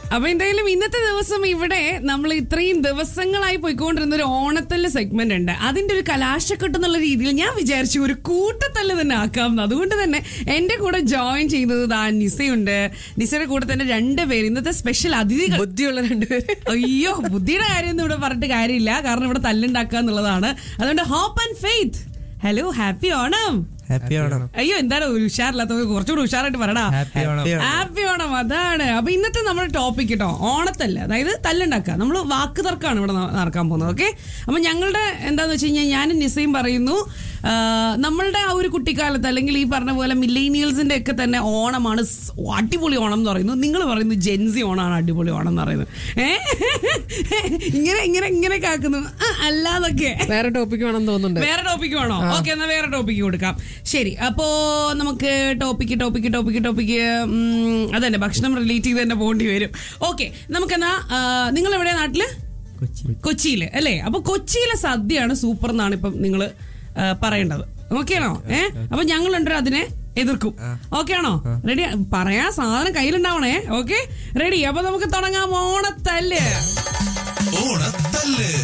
അപ്പൊ എന്തായാലും ഇന്നത്തെ ദിവസം ഇവിടെ നമ്മൾ ഇത്രയും ദിവസങ്ങളായി പോയിക്കൊണ്ടിരുന്ന ഒരു ഓണത്തല്ല് സെഗ്മെന്റ് ഉണ്ട് അതിന്റെ ഒരു കലാശക്കെട്ട് എന്നുള്ള രീതിയിൽ ഞാൻ വിചാരിച്ചു ഒരു കൂട്ടത്തല്ല് തന്നെ ആക്കാം അതുകൊണ്ട് തന്നെ എന്റെ കൂടെ ജോയിൻ ചെയ്യുന്നത് ദാ നിസയുണ്ട് നിസയുടെ കൂടെ തന്നെ രണ്ടുപേര് ഇന്നത്തെ സ്പെഷ്യൽ അതിഥികൾ ബുദ്ധിയുള്ള രണ്ടുപേര് അയ്യോ ബുദ്ധിയുടെ കാര്യമൊന്നും ഇവിടെ പറഞ്ഞിട്ട് കാര്യമില്ല കാരണം ഇവിടെ തല്ലുണ്ടാക്കുക എന്നുള്ളതാണ് അതുകൊണ്ട് hope and faith hello happy Onam happy Onam അയ്യോ എന്താണ് ഒരു ഉഷാറില്ലാത്ത കുറച്ചുകൂടി ഉഷാറായിട്ട് പറയടാ ഹാപ്പി ഓണം ഹാപ്പി ഓണം അതാണ് അപ്പൊ ഇന്നത്തെ നമ്മുടെ ടോപ്പിക് കേട്ടോ ഓണത്തല്ല അതായത് തല്ലുണ്ടാക്കുക നമ്മൾ വാക്ക് തർക്കമാണ് ഇവിടെ ന- നടക്കാൻ പോകുന്നത് ഓക്കെ അപ്പൊ ഞങ്ങളുടെ എന്താന്ന് വെച്ച് കഴിഞ്ഞാൽ ഞാനും നിസയും പറയുന്നു ആ, നമ്മളുടെ ആ ഒരു കുട്ടിക്കാലത്ത് അല്ലെങ്കിൽ ഈ പറഞ്ഞ പോലെ മില്ലേനിയൽസിന്റെ ഒക്കെ തന്നെ ഓണമാണ് സ് അടിപൊളി ഓണം എന്ന് പറയുന്നു നിങ്ങൾ പറയുന്നു ജെൻസി ഓണമാണ് അടിപൊളി ഓണം എന്ന് പറയുന്നത് ഏ ഇങ്ങനെ ഇങ്ങനെ ഇങ്ങനെ കാക്കുന്നു ആ, അല്ലാതൊക്കെ വേറെ ടോപ്പിക് വേണമെന്ന് തോന്നുന്നുണ്ട് വേറെ ടോപ്പിക്ക് വേണോ ഓക്കെ എന്നാ വേറെ ടോപ്പിക്ക് കൊടുക്കാം ശരി അപ്പോ നമുക്ക് ടോപ്പിക്ക് ടോപ്പിക്ക് ടോപ്പിക്ക് ടോപ്പിക്ക് അതന്നെ ഭക്ഷണം റിലേറ്റ് ചെയ്ത് തന്നെ പോകേണ്ടി വരും ഓക്കെ നമുക്കെന്നാ നിങ്ങൾ എവിടെയാ നാട്ടില് കൊച്ചി കൊച്ചിയില് അല്ലേ അപ്പൊ കൊച്ചിയിലെ സദ്യയാണ് സൂപ്പർ എന്നാണ് ഇപ്പം നിങ്ങൾ പറയേണ്ടത് ഓക്കെ ആണോ ഏ അപ്പൊ ഞങ്ങളുണ്ട് അതിനെ എതിർക്കും ഓക്കെ ആണോ റെഡി പറയാ സാധനം കയ്യിലുണ്ടാവണേ ഓക്കെ റെഡി അപ്പൊ നമുക്ക് തുടങ്ങാം ഓണത്തല്ല് ഓണത്തല്ല്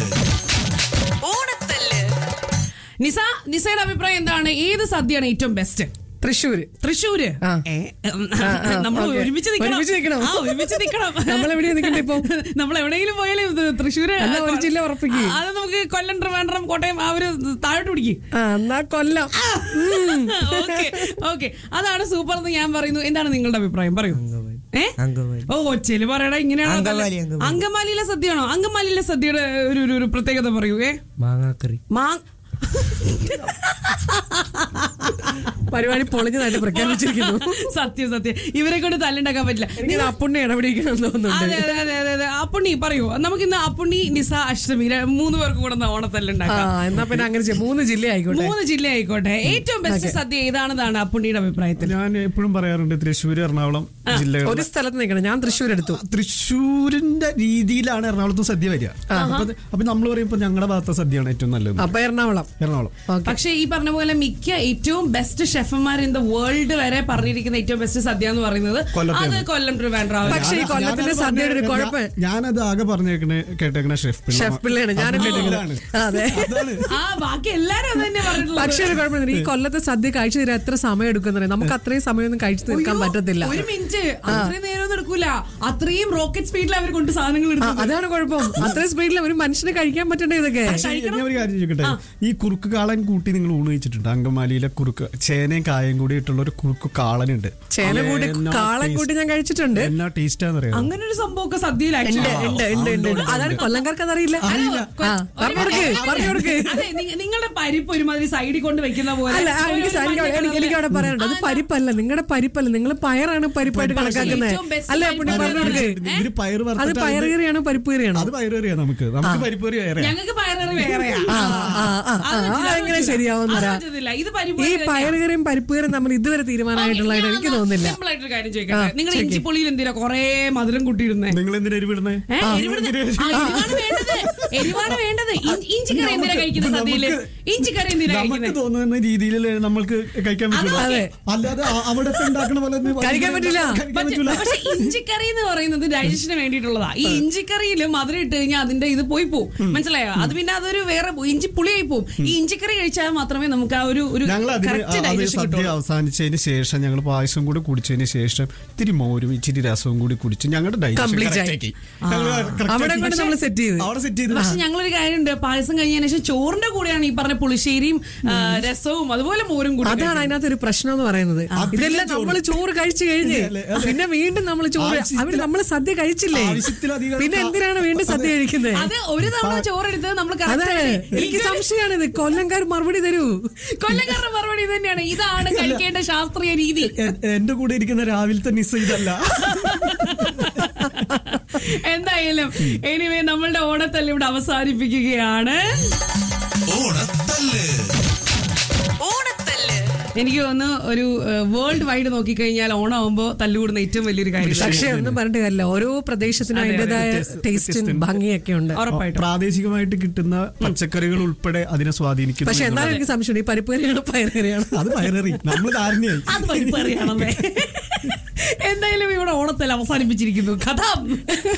നിസ നിസയുടെ അഭിപ്രായം എന്താണ് ഏത് സദ്യയാണ് ഏറ്റവും ബെസ്റ്റ് തൃശ്ശൂര് തൃശ്ശൂര് ആ. ഏ, നമ്മൾ ഓക്കേ. ഒരുമിച്ച് നിൽക്കണം ഒരുമിച്ച് നിൽക്കണം. ആ, ഒരുമിച്ച് നിൽക്കണം നമ്മളെവിടെയാ നിൽക്കണ്ടേ ഇപ്പൊ? നമ്മൾ എവിടെയെങ്കിലും പോയാലും ഇത് തൃശ്ശൂര് എന്നാ ഒരു ജില്ല ഉറപ്പിക്ക്. ആ, അത് നമുക്ക് കൊല്ലം ട്രിവാൻഡ്രം കോട്ടയം ആ ഒരു താഴോട്ട് പിടിക്കും ആ എന്നാ കൊല്ലം ഓക്കെ ഓക്കെ അതാണ് സൂപ്പർ എന്ന് ഞാൻ പറയുന്നു എന്താണ് നിങ്ങളുടെ അഭിപ്രായം പറയൂ അങ്കമാലി. ഏ അങ്കമാലി. ഓ കൊച്ചിയില് പറയടാ ഇങ്ങനെയാണോ അങ്കമാലി, അങ്കമാലി. അങ്കമാലിയിലെ സദ്യയാണോ അങ്കമാലിയിലെ സദ്യയുടെ ഒരു ഒരു- ഒരു പ്രത്യേകത പറയൂ ഏ മാങ്ങാക്കറി മാ പരിപാടി പൊളിഞ്ഞതായിട്ട് പ്രഖ്യാപിച്ചിരിക്കുന്നു സത്യം സത്യം ഇവരെ കൊണ്ട് തല്ലുണ്ടാക്കാൻ പറ്റില്ല എനിക്ക് അപ്പുണ്ണി ഇടപെടിക്കണം തോന്നുന്നുണ്ട് അതെ അതെ അതെ അതെ അതെ അപ്പുണ്ണി പറയൂ നമുക്ക് ഇന്ന് അപ്പുണ്ണി നിസ അഷ്ടമി ര- മൂന്ന് പേർക്ക് കൂടെ ഒന്ന് ആ ഓണത്തല്ലുണ്ടാക്കാം എന്നാ പിന്നെ അങ്ങനെ ചെയ്യാം. മൂന്ന് ജില്ല ആയിക്കോട്ടെ മൂന്ന് ജില്ല ആയിക്കോട്ടെ ഏറ്റവും ബെസ്റ്റ് സദ്യ ഏതാണെന്നാണ് അപ്പുണ്ണിയുടെ അഭിപ്രായത്തിൽ ഞാൻ എപ്പോഴും പറയാറുണ്ട് തൃശ്ശൂർ എറണാകുളം ജില്ലകൾ ഒരു സ്ഥലത്ത് നിൽക്കണം ഞാൻ തൃശ്ശൂർ എടുത്തു തൃശ്ശൂരിന്റെ രീതിയിലാണ് എറണാകുളത്തും സദ്യ വരിക അപ്പൊ അപ്പൊ നമ്മൾ പറയുമ്പോ ഞങ്ങളുടെ ഭാഗത്തെ സദ്യയാണ് ഏറ്റവും നല്ലത് അപ്പൊ എറണാകുളം എറണാകുളം ഓക്കെ പക്ഷെ ഈ പറഞ്ഞ പോലെ മിക്ക ഏറ്റവും ബെസ്റ്റ് ഷെഫന്മാർ ഇൻ ദ വേൾഡ് വരെ പറഞ്ഞിരിക്കുന്ന ഏറ്റവും ബെസ്റ്റ് സദ്യ എന്ന് പറയുന്നത് കൊല്ലത്തെയാണ്. അത് കൊല്ലം ട്രിവാൻഡ്രാവ് പക്ഷേ ഈ ഞാൻ- കൊല്ലത്തിന്റെ ഞാനത് സദ്യയുടെ ഒരു പറഞ്ഞ- കുഴപ്പം ഞാൻ- ഞാനത് ആകെ പറഞ്ഞേക്കണേ കേട്ടേക്കണ ഷെഫ് പിള്ള. ഷെഫ് പിള്ളയാണ് ഞാനും അതാണ്. കേട്ടിരിക്കുന്നത് അതെ അതാണ്. ആ ബാക്കി എല്ലാരും അത് തന്നെ പറഞ്ഞിട്ടുള്ളത് പക്ഷേ ഒരു കുഴപ്പമില്ല ഈ കൊല്ലത്തെ സദ്യ കഴിച്ചു തരാൻ എത്ര സമയം എടുക്കുന്ന നമുക്ക് അത്രയും സമയമൊന്നും കഴിച്ചു തീർക്കാൻ അയ്യോ, പറ്റത്തില്ല ഒരു മിനിറ്റ് അത്രയും നേരമൊന്നും എടുക്കൂല അത്രയും റോക്കറ്റ് സ്പീഡിൽ അവർ കൊണ്ട് സാധനങ്ങൾ ആ, എടുത്തു അതാണ് കുഴപ്പം അത്രയും സ്പീഡിൽ ഒരു മനുഷ്യന് കഴിക്കാൻ പറ്റണ്ടേ ഇതൊക്കെ പക്ഷേ ഞാൻ ഒരു കാര്യം ചോദിക്കട്ടെ ഈ കുറുക്ക് കാളൻ കൂട്ടി നിങ്ങൾ ഊണ് കഴിച്ചിട്ടുണ്ട് അങ്കമാലിയിലെ കുറുക്ക് ചേനയും കായും കൂടി ഇട്ടുള്ള ഒരു കുറുക്ക് കാളനുണ്ട് ചേന കൂട്ടി എന്നാ കാളൻ taste- കൂട്ടി ഞാൻ കഴിച്ചിട്ടുണ്ട് എന്നാ ടേസ്റ്റാന്ന് അറിയാം അങ്ങനെ ഒരു സംഭവമൊക്കെ സദ്യയിൽ ഉണ്ട് actually ഉണ്ട് ഉണ്ട് ഉണ്ട് ഉണ്ട്. അതാണ് കൊല്ലംകാർക്ക് അതറിയില്ല അറിയില്ല. ആ, പറഞ്ഞു കൊടുക്ക് പറഞ്ഞു കൊടുക്ക് അതെ നി- നിങ്ങളുടെ പരിപ്പ് ഒരുമാതിരി സൈഡിൽ കൊണ്ട് വെക്കുന്ന പോലെ അല്ല ആ, എനിക്ക് സാ- എനിക്ക് എനിക്ക് എനിക്ക് അവിടെ പറയാനുണ്ട് അത് പരിപ്പല്ല നിങ്ങളുടെ പരിപ്പല്ല നിങ്ങൾ പയറാണ് പരിപ്പായിട്ട് കണക്കാക്കുന്നത് ഏറ്റവും best അല്ലേ പരിപ്പ് പുണ്ണി പറഞ്ഞു കൊടുക്ക് ഇവര് പയറ് അത് വറുത്തിട്ട് പയർ അതിന്റെ- കറിയാണോ പരിപ്പ് കറിയാണോ അത് പയറ് കറിയാ നമുക്ക് നമുക്ക് പരിപ്പ് കറി വേറെ ഞങ്ങൾക്ക് പയററി വേറെയാ ആ, ആ, ആ, ആ, അത് പറ്റില്ല, അത് അതെങ്ങനെ പറ്റില്ല. ശരിയാവുന്നതാ? അത് പറ്റത്തില്ല. ഇത് പരിപ്പ് ഈ കറി തന്നെയാ. പയറുകറിയും പരിപ്പ് കറിയും നമ്മൾ ഇതുവരെ തീരുമാനമായിട്ടുള്ളതായിട്ട് എനിക്ക് തോന്നുന്നില്ല സിമ്പിൾ ആയിട്ടൊരു കാര്യം ചോദിക്കട്ടെ നിങ്ങൾ ഇഞ്ചിപ്പൊളിയിൽ എന്തിനാ കൊറേ മധുരം കൂട്ടിയിരുന്നേ നിങ്ങൾ എന്തിനാ എരിവിടുന്നേ ഏ, എരിവിടുന്ന്- ആ, എരിവാണ് വേണ്ടത് എരിവാണ് വേണ്ടത് ഇഞ്ചി- ഇഞ്ചിക്കറി എന്തിനാ കഴിക്കുന്നത് സദ്യയില് ഇഞ്ചിക്കറി എന്തിനാ നമുക്ക് കഴിക്കുന്നത് തോന്നുന്ന രീതിയിൽ നമ്മൾക്ക് കഴിക്കാൻ പറ്റില്ല അതെ. അല്ലാതെ അ- അവിടത്തെ ഉണ്ടാക്കണ പോലെ ഒന്നും കഴിക്കാൻ പറ്റില്ല. കഴിക്കാൻ പറ്റില്ല പക്ഷെ ഇഞ്ചിക്കറി എന്ന് പറയുന്നത് ഡൈജഷന് വേണ്ടിയിട്ടുള്ളതാ ഈ ഇഞ്ചിക്കറിയിൽ മധുരം ഇട്ട് കഴിഞ്ഞാൽ അതിന്റെ ഇത് പോയി പോവും മനസ്സിലായോ അത് പിന്നെ അതൊരു വേറെ ഇഞ്ചി പുളിയായി പോവും ഈ ഇഞ്ചിക്കറി കഴിച്ചാൽ മാത്രമേ നമുക്ക് ആ ഒരു ഒരു ഞങ്ങൾ അതിന് കറക്റ്റ് അത് ഡൈജഷൻ സദ്യ കിട്ടുള്ളൂ അവസാനിച്ചതിന് ശേഷം ഞങ്ങൾ പായസം കൂടി കുടിച്ചതിന് ശേഷം ഇത്തിരി മോരും ഇച്ചിരി രസവും കൂടി കുടിച്ച് ഞങ്ങളുടെ ഡൈജഷൻ Complete correct ആയി. ആക്കി. ഞങ്ങൾ correct അവിടെ ആക്കി. കൊണ്ട് നമ്മൾ സെറ്റ് ചെയ്ത് അവിടെ സെറ്റ് ചെയ്ത് പക്ഷെ ഞങ്ങളൊരു കാര്യമുണ്ട് പായസം കഴിഞ്ഞതിന് ശേഷം ചോറിന്റെ കൂടെയാണ് ഈ പറഞ്ഞ പുളിശ്ശേരിയും ആ, രസവും അതുപോലെ മോരും കൂടി അതാണ് അതിനകത്ത് ഒരു പ്രശ്നം എന്ന് പറയുന്നത് ഇതെല്ലാം നമ്മൾ ചോറ് കഴിച്ചു കഴിഞ്ഞ് അല്ലേ, അതെ. പിന്നെ വീണ്ടും നമ്മൾ ചോറ് ആവശ്യത്തിൽ- അവര് നമ്മൾ സദ്യ കഴിച്ചില്ലേ ആവശ്യത്തിലധികം പിന്നെ എന്തിനാണ് വീണ്ടും സദ്യ കഴിക്കുന്നത് അത് ഒരു തവണ ചോറെടുത്ത് നമ്മൾ അതാണ് എനിക്ക് സംശയമാണ് ഇത് കൊല്ലംകാർ മറുപടി തരൂ കൊല്ലക്കാരുടെ മറുപടി ഇത് തന്നെയാണ് ഇതാണ് കഴിക്കേണ്ട ശാസ്ത്രീയ രീതി എ- എന്റെ കൂടെ ഇരിക്കുന്ന രാവിലത്തെ നിസ്സ ഇതല്ല എന്തായാലും എനിവേ നമ്മളുടെ ഓണത്തല്ല് ഇവിടെ അവസാനിപ്പിക്കുകയാണ് ഓണത്തല്ല് എനിക്ക് തോന്നുന്നു ഒരു വേൾഡ് വൈഡ് നോക്കിക്കഴിഞ്ഞാൽ ഓണമാകുമ്പോൾ തല്ലുകൂടുന്ന ഏറ്റവും വലിയൊരു കാര്യം പക്ഷെ ഒന്നും പറഞ്ഞിട്ട് കാര്യമില്ല ഓരോ പ്രദേശത്തിനും അതിന്റേതായ ടേസ്റ്റും ഭംഗിയൊക്കെ ഉണ്ട് ഉറപ്പായിട്ടും പ്രാദേശികമായിട്ട് കിട്ടുന്ന പച്ചക്കറികൾ ഉൾപ്പെടെ അതിനെ സ്വാധീനിക്കുന്നു പക്ഷെ എന്നാലും എന്നുള്ളത്. എനിക്ക് സംശയമുണ്ട് ഈ പരിപ്പ് കറിയാണോ പയർ കറിയാണോ അത് പയററി നമ്മൾ ധാരണയായി അത് പരിപ്പറിയാണല്ലേ എന്തായാലും ഇവിടെ ഓണത്തല്ല അവസാനിപ്പിച്ചിരിക്കുന്നു കഥ